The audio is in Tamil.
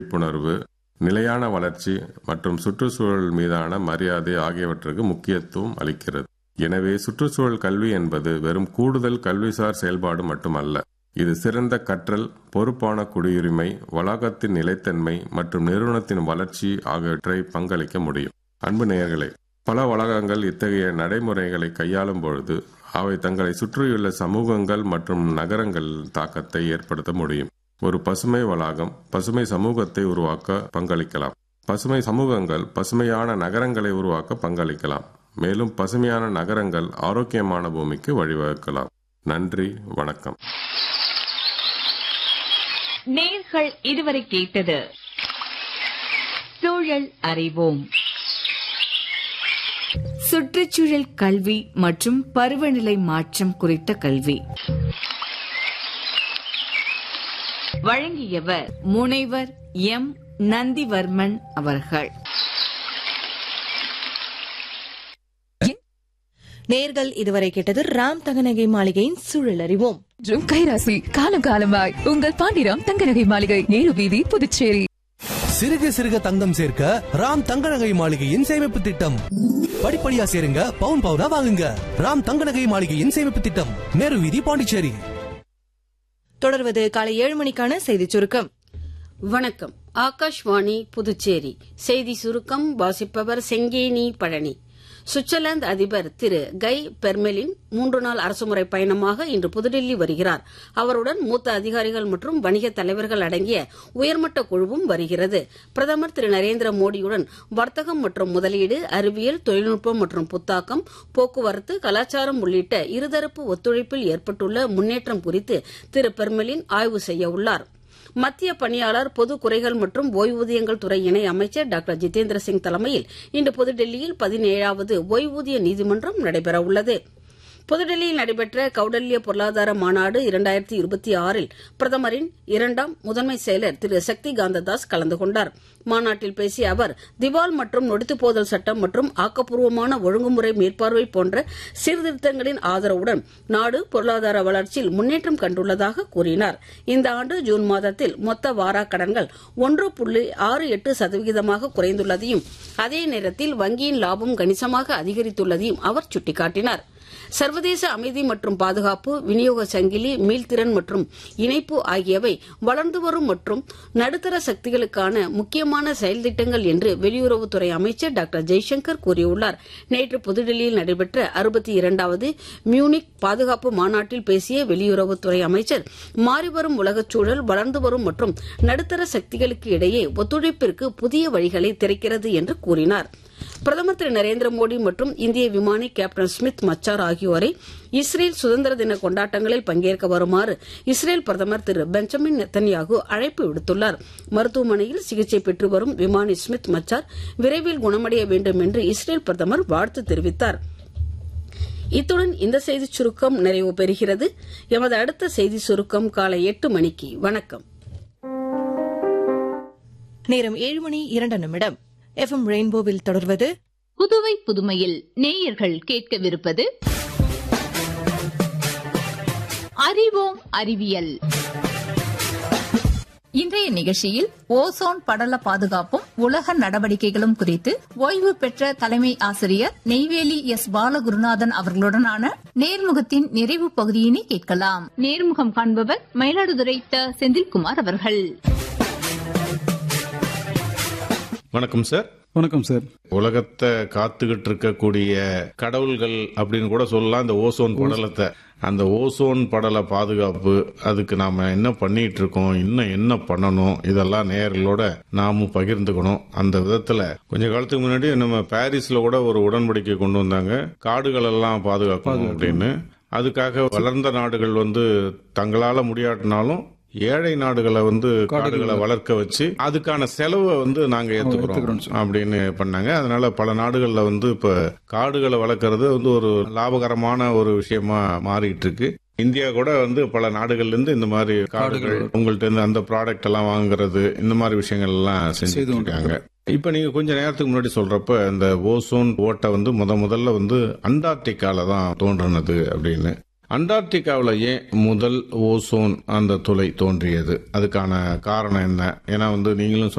விழிப்புணர்வு நிலையான வளர்ச்சி மற்றும் சுற்றுச்சூழல் மீதான மரியாதை ஆகியவற்றுக்கு முக்கியத்துவம் அளிக்கிறது எனவே சுற்றுச்சூழல் கல்வி என்பது வெறும் கூடுதல் கல்விசார் செயல்பாடு மட்டுமல்ல இது சிறந்த கற்றல் பொறுப்பான குடியுரிமை வளாகத்தின் நிலைத்தன்மை மற்றும் நிறுவனத்தின் வளர்ச்சி ஆகியவற்றை பங்களிக்க முடியும் அன்பு நேயர்களே பல வளாகங்கள் இத்தகைய நடைமுறைகளை கையாளும் பொழுது அவை தங்களை சுற்றியுள்ள சமூகங்கள் மற்றும் நகரங்கள் தாக்கத்தை ஏற்படுத்த முடியும் ஒரு பசுமை வளாகம் பசுமை சமூகத்தை உருவாக்க பங்களிக்கலாம் பசுமை சமூகங்கள் பசுமையான நகரங்களை உருவாக்க பங்களிக்கலாம் மேலும் பசுமையான நகரங்கள் ஆரோக்கியமான பூமிக்கு வழிவகுக்கலாம் நன்றி வணக்கம் நேர்கள் இதுவரை கேட்டது சூழல் அறிவோம் சுற்றுச்சூழல் கல்வி மற்றும் பருவநிலை மாற்றம் குறித்த கல்வி வழங்கியவர் முனைவர் எம் நந்திவர்மன் அவர்கள் நேர்கள் இதுவரை கேட்டது ராம் தகநகை மாளிகையின் சூழல் அறிவோம் மற்றும் கைராசி காலம் காலமாய் உங்கள் பாண்டிராம் தங்கநகை மாளிகை நேரு வீதி புதுச்சேரி சிறுக சிறுக தங்கம் சேர்க்க ராம் தங்க நகை மாளிகையின் சேமிப்பு திட்டம் படிப்படியா சேருங்க பவுன் பவுனா வாங்குங்க ராம் தங்க நகை மாளிகையின் சேமிப்பு திட்டம் நேரு வீதி பாண்டிச்சேரி தொடர்வது காலை ஏழு மணிக்கான செய்திச் சுருக்கம் வணக்கம் ஆகாஷ்வாணி புதுச்சேரி செய்தி சுருக்கம் வாசிப்பவர் செங்கேனி பழனி சுவிட்சர்லாந்து அதிபர் திரு கை பெர்மெலின் மூன்று நாள் அரசுமுறை பயணமாக இன்று புதுடில்லி வருகிறார் அவருடன் மூத்த அதிகாரிகள் மற்றும் வணிக தலைவர்கள் அடங்கிய உயர்மட்ட குழுவும் வருகிறது பிரதமர் திரு நரேந்திர மோடியுடன் வர்த்தகம் மற்றும் முதலீடு அறிவியல் தொழில்நுட்பம் மற்றும் புத்தாக்கம் போக்குவரத்து கலாச்சாரம் உள்ளிட்ட இருதரப்பு ஒத்துழைப்பில் ஏற்பட்டுள்ள முன்னேற்றம் குறித்து திரு பெர்மெலின் ஆய்வு செய்ய உள்ளார் மத்திய பணியாளர் பொது குறைகள் மற்றும் ஓய்வூதியங்கள் துறை இணை அமைச்சர் டாக்டர் ஜிதேந்திர சிங் தலைமையில் இன்று புதுடெல்லியில் பதினேழாவது ஓய்வூதிய நீதிமன்றம் நடைபெறவுள்ளது புதுடெல்லியில் நடைபெற்ற கௌடல்ய பொருளாதார மாநாடு இரண்டாயிரத்தி இருபத்தி ஆறில் பிரதமரின் இரண்டாம் முதன்மை செயலர் திரு சக்தி காந்ததாஸ் கலந்து கொண்டார் மாநாட்டில் பேசிய அவர் திவால் மற்றும் நொடித்து போதல் சட்டம் மற்றும் ஆக்கப்பூர்வமான ஒழுங்குமுறை மேற்பார்வை போன்ற சீர்திருத்தங்களின் ஆதரவுடன் நாடு பொருளாதார வளர்ச்சியில் முன்னேற்றம் கண்டுள்ளதாக கூறினார் இந்த ஆண்டு ஜூன் மாதத்தில் மொத்த வாராக் கடன்கள் ஒன்று புள்ளி ஆறு எட்டு சதவிகிதமாக குறைந்துள்ளதையும் அதே நேரத்தில் வங்கியின் லாபம் கணிசமாக அதிகரித்துள்ளதையும் அவர் சுட்டிக்காட்டினார் சர்வதேச அமைதி மற்றும் பாதுகாப்பு விநியோக சங்கிலி மீள்திறன் மற்றும் இணைப்பு ஆகியவை வளர்ந்து வரும் மற்றும் நடுத்தர சக்திகளுக்கான முக்கியமான செயல் திட்டங்கள் என்று வெளியுறவுத்துறை அமைச்சர் டாக்டர் ஜெய்சங்கர் கூறியுள்ளார் நேற்று புதுடெல்லியில் நடைபெற்ற அறுபத்தி இரண்டாவது மியூனிக் பாதுகாப்பு மாநாட்டில் பேசிய வெளியுறவுத்துறை அமைச்சர் மாறிவரும் உலகச் சூழல் வளர்ந்து வரும் மற்றும் நடுத்தர சக்திகளுக்கு இடையே ஒத்துழைப்பிற்கு புதிய வழிகளை திறக்கிறது என்று கூறினார் பிரதமர் திரு நரேந்திர மோடி மற்றும் இந்திய விமானி கேப்டன் ஸ்மித் மச்சார் ஆகியோரை இஸ்ரேல் சுதந்திர தின கொண்டாட்டங்களில் பங்கேற்க வருமாறு இஸ்ரேல் பிரதமர் திரு பெஞ்சமின் நெத்தன்யாகு அழைப்பு விடுத்துள்ளார் மருத்துவமனையில் சிகிச்சை பெற்று வரும் விமானி ஸ்மித் மச்சார் விரைவில் குணமடைய வேண்டும் என்று இஸ்ரேல் பிரதமர் வாழ்த்து தெரிவித்தார் இத்துடன் இந்த செய்திச் சுருக்கம் நிறைவு பெறுகிறது எமது அடுத்த செய்தி சுருக்கம் காலை எட்டு மணிக்கு வணக்கம் நேரம் ஏழு மணி இரண்டு நிமிடம் எஃப்எம் ரெயின்போவில் தொடர்வது புதுவை புதுமையில் நேயர்கள் கேட்கவிருப்பது அறிவோம் அறிவியல் இன்றைய நிகழ்ச்சியில் ஓசோன் படல பாதுகாப்பும் உலக நடவடிக்கைகளும் குறித்து ஓய்வு பெற்ற தலைமை ஆசிரியர் நெய்வேலி எஸ் பாலகுருநாதன் அவர்களுடனான நேர்முகத்தின் நிறைவு பகுதியினை கேட்கலாம் நேர்முகம் காண்பவர் மயிலாடுதுறை த செந்தில்குமார் அவர்கள் வணக்கம் சார் வணக்கம் சார் உலகத்தை காத்துக்கிட்டு இருக்கக்கூடிய கடவுள்கள் அப்படின்னு கூட சொல்லலாம் இந்த ஓசோன் படலத்தை அந்த ஓசோன் படல பாதுகாப்பு அதுக்கு நாம என்ன பண்ணிட்டு இருக்கோம் இன்னும் என்ன பண்ணணும் இதெல்லாம் நேயர்களோட நாமும் பகிர்ந்துக்கணும் அந்த விதத்துல கொஞ்ச காலத்துக்கு முன்னாடி நம்ம பாரிஸ்ல கூட ஒரு உடன்படிக்கை கொண்டு வந்தாங்க காடுகள் எல்லாம் பாதுகாக்கணும் அப்படின்னு அதுக்காக வளர்ந்த நாடுகள் வந்து தங்களால முடியாட்டினாலும் ஏழை நாடுகளை வந்து காடுகளை வளர்க்க வச்சு அதுக்கான செலவை வந்து நாங்க ஏத்துக்கிறோம் அப்படின்னு பண்ணாங்க அதனால பல நாடுகள்ல வந்து இப்ப காடுகளை வளர்க்கறது வந்து ஒரு லாபகரமான ஒரு விஷயமா மாறிட்டு இருக்கு இந்தியா கூட வந்து பல நாடுகள்ல இருந்து இந்த மாதிரி காடுகள் உங்கள்ட்ட இருந்து அந்த ப்ராடக்ட் எல்லாம் வாங்குறது இந்த மாதிரி விஷயங்கள் எல்லாம் செஞ்சுட்டு இருக்காங்க இப்ப நீங்க கொஞ்ச நேரத்துக்கு முன்னாடி சொல்றப்ப இந்த ஓசோன் ஓட்டை வந்து முத முதல்ல வந்து அண்டார்டிகால தான் தோன்றினது அப்படின்னு அண்டார்டிகாவில் ஏன் முதல் ஓசோன் அந்த துளை தோன்றியது அதுக்கான காரணம் என்ன ஏன்னா வந்து நீங்களும்